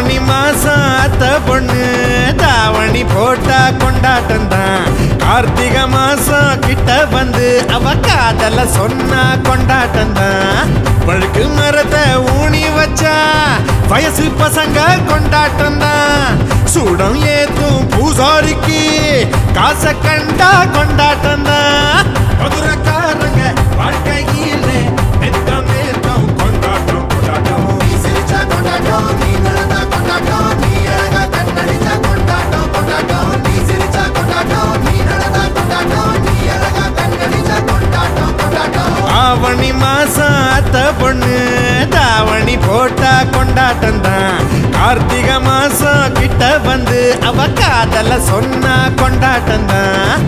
ஆவணி மாசம் அத்த பொண்ணு தாவணி போட்டா கொண்டாட்டம் தான் கார்த்திகை மாசம் கிட்ட வந்து அவ காதல சொன்னா கொண்டாட்டம் தான் பழுக்கு மரத்தை ஊனி வச்சா வயசு பசங்க கொண்டாட்டம் தான் சூடம் ஏத்தும் பூசாரிக்கு காசை கண்டா கொண்டாட்டம் தான் மதுரக்காரங்க வாழ்க்கையில நித்தம் நித்தம் கொண்டாட்டம் கொண்டாட்டம் நீ சிரிச்சா கொண்டாட்டம் நீ நடந்தா கொண்டாட்டம் நீ அழகா கண்ணடிச்சா கொண்டாட்டம் கொண்டாட்டம் நீ சிரிச்சா கொண்டாட்டம் நீ நடந்தா கொண்டாட்டம் நீ அழகா கண்ணடிச்சா கொண்டாட்டம் கொண்டாட்டம் ஆவணி மாசம் அத்த பொண்ணு தாவணி போட்டா கொண்டாட்டம் தான் கார்த்திகை மாசம் கிட்ட வந்து அவ காதல சொன்னா கொண்டாட்டம் தான்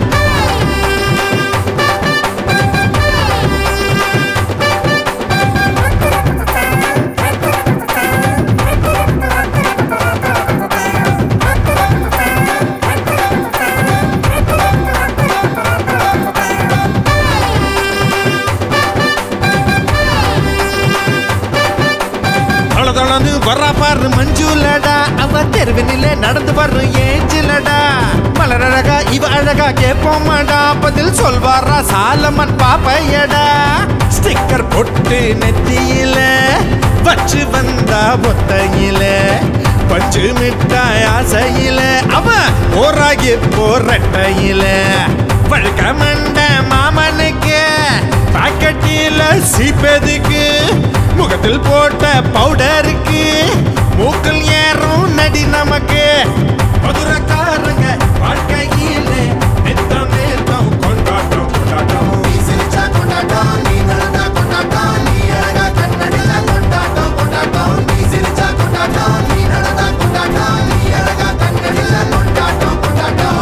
தளதளன்னு வர்றா பாரு மஞ்சுலடா அவ தெருவினிலே நடந்து வர்ற ஏஞ்சிலடா மலரழகா இவ அழகா கேப்போமாடா பதில் சொல்வாரா சாலமன் பாப்பையடா ஸ்டிக்கர் பொட்டு நெத்தியில வச்சு வந்தா ஒத்தையில பஞ்சு மிட்டாய் ஆசையில அவ ஓராகி போரட்டையில வழுக்க மண்ட மாமனுக்கு பாக்கெட்டில சீப்பதுக்கு முகத்தில் போட்ட பவுடருக்கு மூக்கில் ஏறும் நடி நமக்கு மதுரக்காரங்க வாழ்க்கையில நித்தம் நித்தம் கொண்டாட்டம் கொண்டாட்டம் நீ சிரிச்சா கொண்டாட்டம் நீ நடந்தா கொண்டாட்டம் நீ அழகா கண்ணடிச்சா கொண்டாட்டம் கொண்டாட்டம் நீ சிரிச்சா கொண்டாட்டம் நீ நடந்தா கொண்டாட்டம் நீ அழகா கண்ணடிச்சா கொண்டாட்டம் கொண்டாட்டம்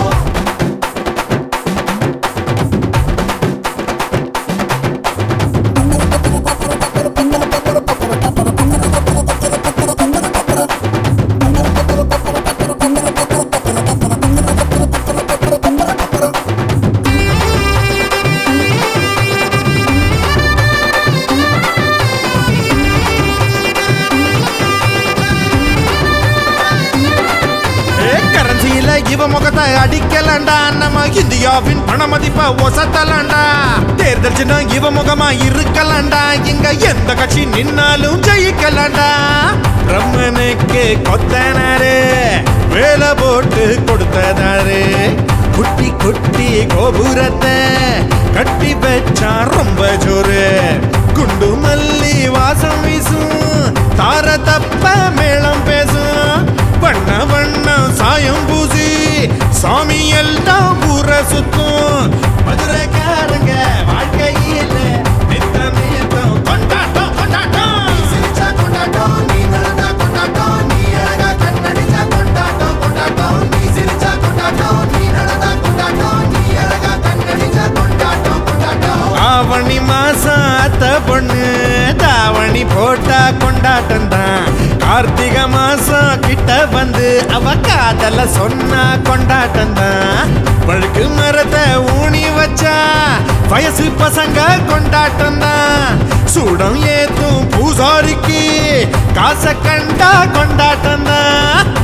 ஏ, கரன்சியில இவ முகத்தை அடிக்கலண்டா நம்ம இந்தியாவின் பண மதிப்ப ஒசத்தலண்டா தேர்தல் சின்னம் இவ முகமா இருக்கலண்டா இங்க எந்த கட்சி நின்னாலும் ஜெயிக்கலண்டா பிரம்மனுக்கு கொத்தனாரு வேலை போட்டு கொடுத்ததாரு குட்டி குட்டி கோபுரத்தை கட்டி வச்சான் ரொம்ப ஜோரு குண்டு மல்லி வாசம் வீசும் தார தப்ப மேளம் பேசும் வண்ண வண்ண சாயம் பூசி சாமி எல்லாம் ஊர சுத்தும் மதுரைக்காரங்க வாழ்க்கையில நித்தம் நித்தம் கொண்டாட்டம் கொண்டாட்டம் நீ சிரிச்சா கொண்டாட்டம் நீ நடந்தா கொண்டாட்டம் நீ அழகா கண்ணடிச்சா கொண்டாட்டம் கொண்டாட்டம் நீ சிரிச்சா கொண்டாட்டம் நீ நடந்தா கொண்டாட்டம் நீ அழகா கண்ணடிச்சா கொண்டாட்டம் கொண்டாட்டம் ஆவணி மாசம் அத்த பொண்ணு தாவணி போட்டா கொண்டாட்டம் தான் கார்த்திகை மாசம் கிட்ட வந்து அவ காதல சொன்னா கொண்டாட்டம் தான் பழுக்கு மரத்தை ஊனி வச்சா வயசு பசங்க கொண்டாட்டம் தான் சூடம் ஏத்தும் பூசாரிக்கு காசை கண்டா கொண்டாட்டம் தான்